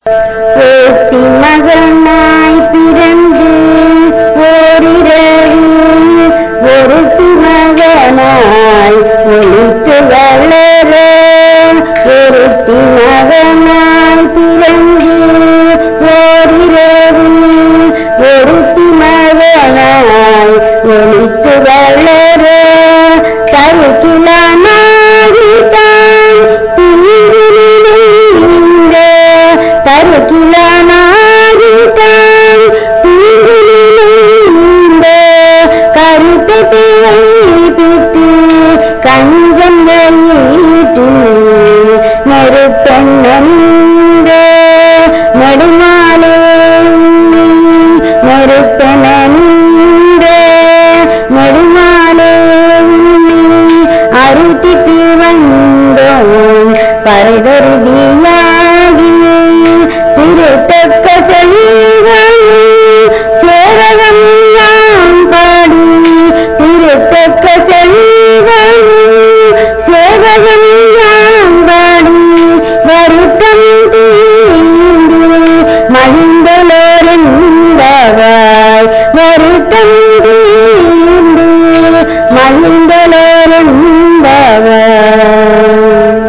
ஓட்டி மகனாய் பிறந்து ஓரிரவு ஒருத்தி மகனாய் ஒழித்து வளர ஒருத்தி மகனாய் பிறந்து ஓரிரவு ஒருத்தி மகனாய் ஒழித்து வளர தருக்கிலானாகித்தான் தீங்கிலிருந்த தருக்கிலானாகித்தான் தீங்கிலிருந்த கருத்த பிழை பித்து கஞ்சம் வெளியிட்டு நெருப்பெண்ணந்த நெடுமாலே உன்னை நெருப்பெண்ணந்த நெடுமாலே உன்னை அறுத்திட்டு வந்தோம் பரதருதியாகி திருத்தக்க செல்வம் சேரகம் யாம் பாடி திருத்தக்க செல்வம் சேவகம் யாம் பாடி வருத்தம் தீண்டு மகிழ்ந்தலோரென்பவாய் வருத்தம்